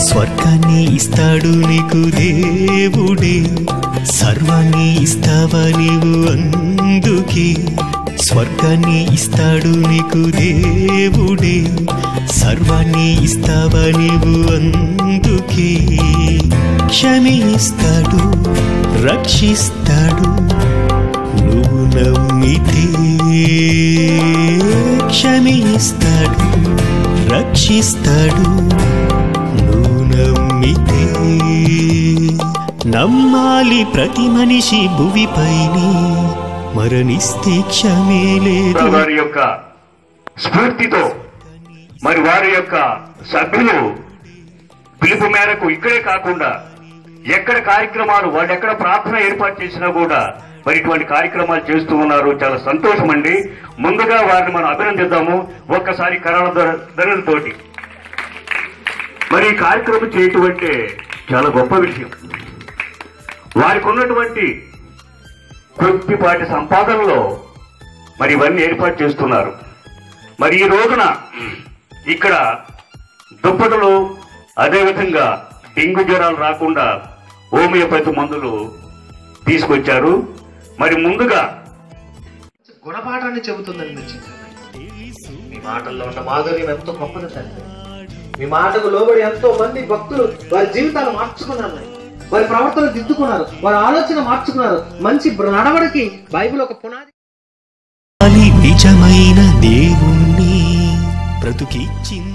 స్వర్గాన్ని ఇస్తాడు నీకు దేవుడే సర్వాన్ని ఇస్తావా నీవు అందుకే స్వర్గాన్ని ఇస్తాడు నీకు దేవుడే సర్వాన్ని ఇస్తావా నీవు అందుకే క్షమిస్తాడు రక్షిస్తాడు నువ్వు నమ్మితే క్షమిస్తాడు రక్షిస్తాడు నువ్వు నమ్మితే నమ్మాలి ప్రతి మనిషి భువిపైనే మరణిస్తే క్షమే లేదు వారి యొక్క స్ఫూర్తితో మరి వారి యొక్క సభ్యులు పిలుపు మేరకు ఇక్కడే కాకుండా ఎక్కడ కార్యక్రమాలు వాళ్ళు ఎక్కడ ప్రార్థన ఏర్పాటు చేసినా కూడా మరి ఇటువంటి కార్యక్రమాలు చేస్తూ ఉన్నారు చాలా సంతోషం అండి ముందుగా వారిని మనం అభినందిద్దాము ఒక్కసారి కరాల ధరలతోటి మరి ఈ కార్యక్రమం చేయటం అంటే చాలా గొప్ప విషయం వారికి ఉన్నటువంటి కొద్దిపాటి సంపాదనలో మరి ఇవన్నీ ఏర్పాటు చేస్తున్నారు మరి ఈ రోజున ఇక్కడ దుప్పటలు అదేవిధంగా డెంగ్యూ జ్వరాలు రాకుండా హోమియోపతి మందులు తీసుకొచ్చారు మరి ముందుగా గుణపాఠాన్ని చెబుతుందని మీరు చెప్పారు మీ మాటల్లో ఉన్న మాధుర్యం ఎంతో గొప్పది తండ్రి మీ మాటకు లోబడి ఎంతో మంది భక్తులు వారి జీవితాలు మార్చుకున్నారు నాయన. వారి ప్రవర్తన దిద్దుకున్నారు వారి ఆలోచన మార్చుకున్నారు మంచి నడవడికి బైబిల్ ఒక పునాది అని నిజమైన దేవుణ్ణి బ్రతుకిచ్చింది